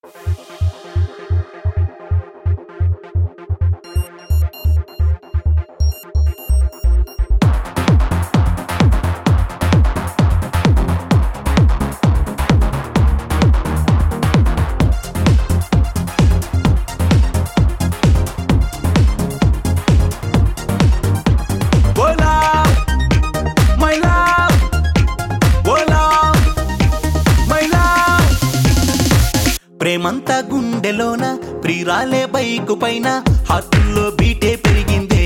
ప్రేమంతా గుండెలోన ప్రియురాలే బైకు పైన హార్టుల్లో బీటే పెరిగిందే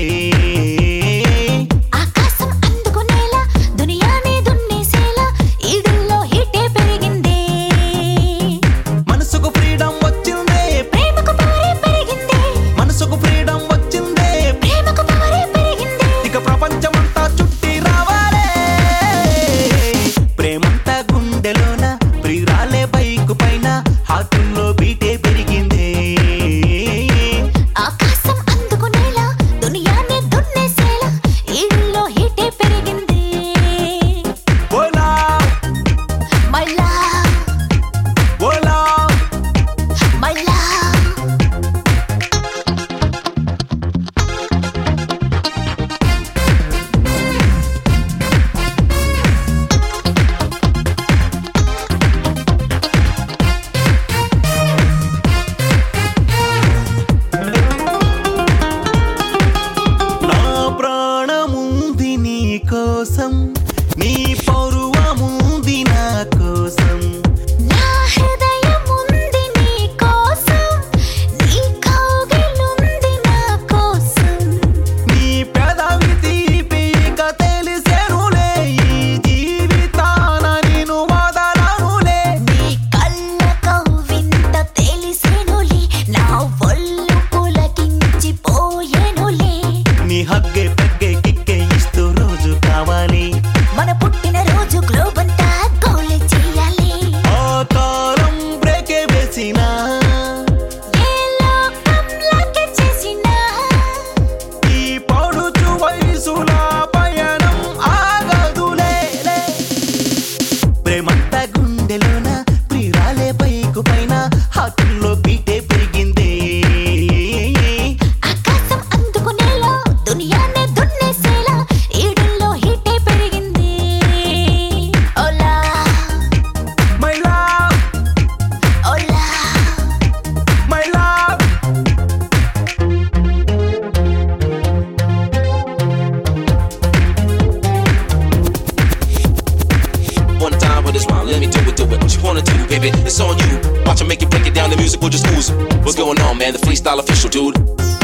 ఆకాశం అందుకునేలా దునియానే దున్నేసేలా ఈడుల్లో హీటే పెరిగిందే మనసుకు ఫ్రీడమ్ వచ్చిందే ప్రేమకు పవరే పెరిగిందే మనసుకు ఫ్రీడమ్ వచ్చిందే ప్రేమకు పవరే పెరిగిందే ఇక ప్రపంచమంతా చుట్టి రావాలే ప్రేమంతా గుండెలోన ప్రియురాలే బైకు పైన హార్టుల్లో బీటే పెరిగిందే ఆకాశం అందుకునేలా దునియానే దున్నేసేలా ఈడుల్లో హీటే పెరిగిందే ఓలా మై లవ్ ఓలా మై లవ్ నా ప్రాణముంది నీ కోసం నీ పౌరువముంది నా కోసం నా హృదయముంది నీ కోసం నీ కౌగిలుంది నా కోసం నీ పెదవి తీపిక తెలిసెనులే ఈ జీవితాన నిన్ను వదలనులే నీ కళ్ళ కవ్వింత తెలిసెనులే నా ఒళ్ళు పులకించిపోయెనులే నీ హగ్గే పెగ్గే కిక్కే ఇస్తూ రోజు కావాలి మన పుట్టిన రోజు గ్లోబ్ అంతా గోలే చేయాలి ఆ కాలం బ్రేకే వేసినా ఏ లోకంలోకి చేసినా ఈ పౌడుచు వయసుల పయనం ఆగదులే లే. ప్రేమంతా గుండెలోన ప్రియురాలే బైకు పైన హార్టుల్లో బీటే పెరిగిందే ఆకాశం అందుకునేలా దునియానే దున్నేసేలా ఈడుల్లో హీటే పెరిగింది ఓలా మై లవ్ ఓలా my love One time with a smile, let me do it, do it. What you wanna do, baby? It's on you. Watch 'em make you break it down. The music will just ooze. What's going on, man? The freestyle official, dude.